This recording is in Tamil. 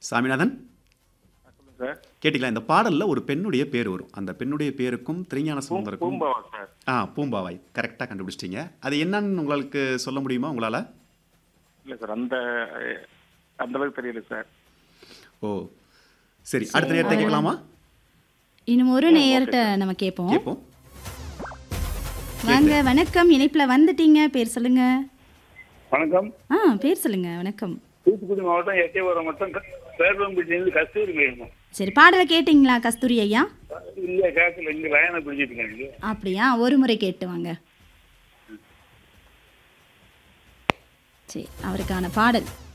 சாமிநாதன் சார் கேட்டீங்களா இந்த பாடல்ல ஒரு பெண்ணுடைய பேர் வரும் அந்த பெண்ணுடைய பேருக்கும் திருஞான சம்பந்தருக்கும் பூம்பாவா சார் ஆ பூம்பாவாய் கரெக்டாக கண்டுபிடிச்சிட்டீங்க அது என்னன்னு உங்களுக்கு சொல்ல முடியுமா உங்களால் இல்ல சார் அந்த அஹ், அந்த அளவுக்கு தெரியல சார் ஓ சரி அடுத்த நேரத்தை கேட்கலாமா இன்னும் ஒரு நேயர்கிட்ட நம்ம கேட்போம் கேட்போம் வாங்க வணக்கம் இணைப்புல வந்துட்டீங்க பேர் சொல்லுங்க வணக்கம் ஆ பேர் சொல்லுங்க வணக்கம் தூத்துக்குடி மாவட்டம் எட்டயபுரம் மட்டும் பேர்வம்பட்டியிலிருந்து கஸ்தூரி பேசணும் சரி பாடலை கேட்டிங்களா கஸ்தூரி ஐயா இல்ல கேட்கல இங்க லைனை பிடிச்சிட்டு இருக்காங்க அப்படியா ஒரு முறை கேட்டு வாங்க சரி அவருக்கான பாடல்